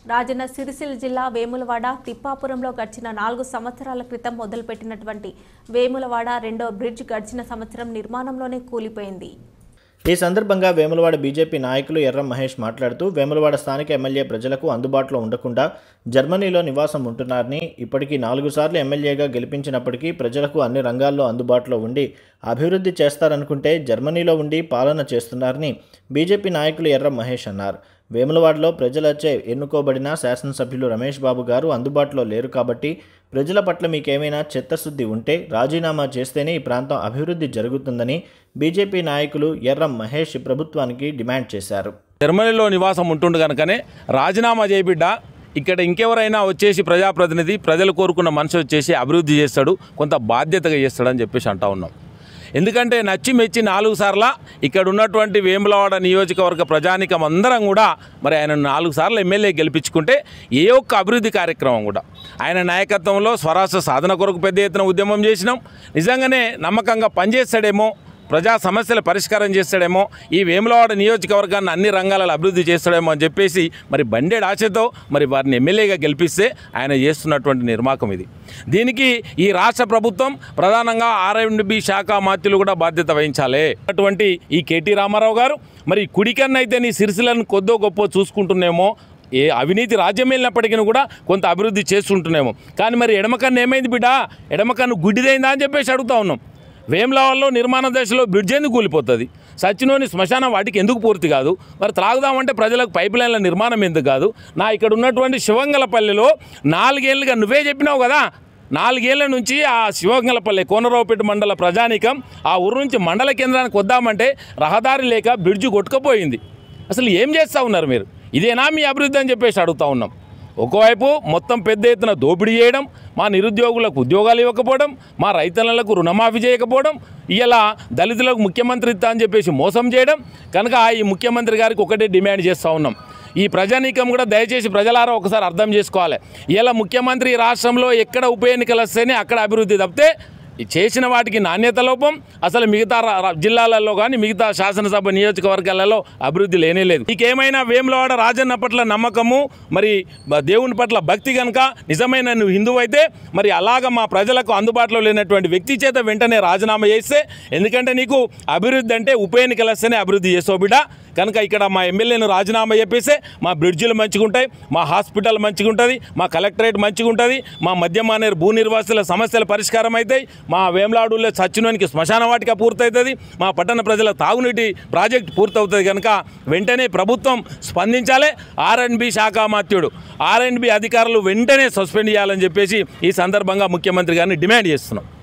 రాజన్న సిరిసిల్ల జిల్లా వేములవాడ తిప్పాపురంలో గడిచిన నాలుగు సంవత్సరాల క్రితం మొదలుపెట్టినటువంటి వేములవాడ రెండో బ్రిడ్జ్ గడిచిన సంవత్సరం నిర్మాణంలోనే కూలిపోయింది ఈ సందర్భంగా వేములవాడ బీజేపీ నాయకులు ఎర్ర మహేష్ మాట్లాడుతూ వేములవాడ స్థానిక ఎమ్మెల్యే ప్రజలకు అందుబాటులో ఉండకుండా జర్మనీలో నివాసం ఉంటున్నారని ఇప్పటికీ నాలుగు సార్లు ఎమ్మెల్యేగా గెలిపించినప్పటికీ ప్రజలకు అన్ని రంగాల్లో అందుబాటులో ఉండి అభివృద్ధి చేస్తారనుకుంటే జర్మనీలో ఉండి పాలన చేస్తున్నారని బీజేపీ నాయకులు ఎర్ర మహేష్ అన్నారు వేములవాడలో ప్రజలచే ఎన్నుకోబడిన శాసనసభ్యులు రమేష్ బాబు గారు అందుబాటులో లేరు కాబట్టి ప్రజల పట్ల మీకేమైనా చిత్తశుద్ధి ఉంటే రాజీనామా చేస్తేనే ఈ ప్రాంతం అభివృద్ధి జరుగుతుందని బీజేపీ నాయకులు ఎర్రం మహేష్ ప్రభుత్వానికి డిమాండ్ చేశారు జర్మనీలో నివాసం ఉంటుండు కనుకనే రాజీనామా చేయబిడ్డ ఇక్కడ ఇంకెవరైనా వచ్చేసి ప్రజాప్రతినిధి ప్రజలు కోరుకున్న మనిషి వచ్చేసి అభివృద్ధి చేస్తాడు కొంత బాధ్యతగా చేస్తాడని చెప్పేసి అంటా ఉన్నాం ఎందుకంటే నచ్చి మెచ్చి నాలుగు సార్ల ఇక్కడ ఉన్నటువంటి వేములవాడ నియోజకవర్గ ప్రజానికం అందరం కూడా మరి ఆయన నాలుగు సార్లు ఎమ్మెల్యే గెలిపించుకుంటే ఏ ఒక్క అభివృద్ధి కార్యక్రమం కూడా ఆయన నాయకత్వంలో స్వరాష్ట్ర సాధన కొరకు పెద్ద ఎత్తున ఉద్యమం చేసినాం నిజంగానే నమ్మకంగా పనిచేస్తాడేమో ప్రజా సమస్యల పరిష్కారం చేస్తాడేమో ఈ వేములవాడ నియోజకవర్గాన్ని అన్ని రంగాలలో అభివృద్ధి చేస్తాడేమో అని చెప్పేసి మరి బండేడు ఆశతో మరి వారిని ఎమ్మెల్యేగా గెలిపిస్తే ఆయన చేస్తున్నటువంటి నిర్మాకం ఇది దీనికి ఈ రాష్ట్ర ప్రభుత్వం ప్రధానంగా ఆర్ఎండ్బి శాఖ మాత్యులు కూడా బాధ్యత వహించాలి అటువంటి ఈ కేటీ రామారావు గారు మరి కుడికన్నైతే నీ సిరిసిలను కొద్దో గొప్ప చూసుకుంటున్నేమో ఏ అవినీతి రాజ్యం వెళ్ళినప్పటికీ కూడా కొంత అభివృద్ధి చేస్తుంటున్నామో కానీ మరి ఎడమకన్ను ఏమైంది బిడ్డ ఎడమకన్ను గుడ్డిదైందా అని చెప్పేసి అడుగుతా ఉన్నాం వేములవాడలో నిర్మాణ దశలో బ్రిడ్జ్ ఎందుకు కూలిపోతుంది సచినోని శ్మశానం వాటికి ఎందుకు పూర్తి కాదు మరి త్రాగుదామంటే ప్రజలకు పైప్ లైన్ల నిర్మాణం ఎందుకు కాదు నా ఇక్కడ ఉన్నటువంటి శివంగలపల్లిలో నాలుగేళ్ళుగా నువ్వే చెప్పినావు కదా నాలుగేళ్ల నుంచి ఆ శివంగలపల్లి కోనరావుపేట మండల ప్రజానీకం ఆ ఊరు నుంచి మండల కేంద్రానికి వద్దామంటే రహదారి లేక బ్రిడ్జ్ కొట్టుకుపోయింది అసలు ఏం చేస్తూ ఉన్నారు మీరు ఇదేనా మీ అభివృద్ధి అని చెప్పేసి అడుగుతా ఉన్నాం ఒకవైపు మొత్తం పెద్ద ఎత్తున దోపిడీ చేయడం మా నిరుద్యోగులకు ఉద్యోగాలు ఇవ్వకపోవడం మా రైతన్నలకు రుణమాఫీ చేయకపోవడం ఇలా దళితులకు ముఖ్యమంత్రి ఇస్తా అని చెప్పేసి మోసం చేయడం కనుక ఈ ముఖ్యమంత్రి గారికి ఒకటే డిమాండ్ చేస్తూ ఉన్నాం ఈ ప్రజానీకం కూడా దయచేసి ప్రజలారా ఒకసారి అర్థం చేసుకోవాలి ఇలా ముఖ్యమంత్రి ఈ రాష్ట్రంలో ఎక్కడ ఉప ఎన్నికలు వస్తేనే అక్కడ అభివృద్ధి తప్పితే ఈ చేసిన వాటికి నాణ్యత లోపం అసలు మిగతా రా- రా- జిల్లాలలో కానీ మిగతా శాసనసభ నియోజకవర్గాలలో అభివృద్ధి లేనే లేదు నీకేమైనా వేములవాడ రాజన్న పట్ల నమ్మకము మరి బ- దేవుని పట్ల భక్తి కనుక నిజమైన నువ్వు హిందువు అయితే మరి అలాగ మా ప్రజలకు అందుబాటులో లేనటువంటి వ్యక్తి చేత వెంటనే రాజీనామా చేస్తే ఎందుకంటే నీకు అభివృద్ధి అంటే ఉప ఎన్నికలు వస్తేనే అభివృద్ధి చేసావు బిడ్డ కనుక ఇక్కడ మా ఎమ్మెల్యేను రాజీనామా చెప్పేస్తే మా బ్రిడ్జిలు మంచిగా ఉంటాయి మా హాస్పిటల్ మంచిగా ఉంటుంది మా కలెక్టరేట్ మంచిగా ఉంటుంది మా మధ్య మానేరు భూ నిర్వాసుల సమస్యల పరిష్కారం అవుతాయి మా వేమలాడులో సచ్చినోనికి శ్మశాన వాటిక పూర్తవుతుంది మా పట్టణ ప్రజల తాగునీటి ప్రాజెక్ట్ పూర్తవుతుంది కనుక వెంటనే ప్రభుత్వం స్పందించాలి ఆర్ఎండ్బి శాఖ మాత్యుడు ఆర్ఎండ్బి అధికారులు వెంటనే సస్పెండ్ చేయాలని చెప్పేసి ఈ సందర్భంగా ముఖ్యమంత్రి గారిని డిమాండ్ చేస్తున్నాం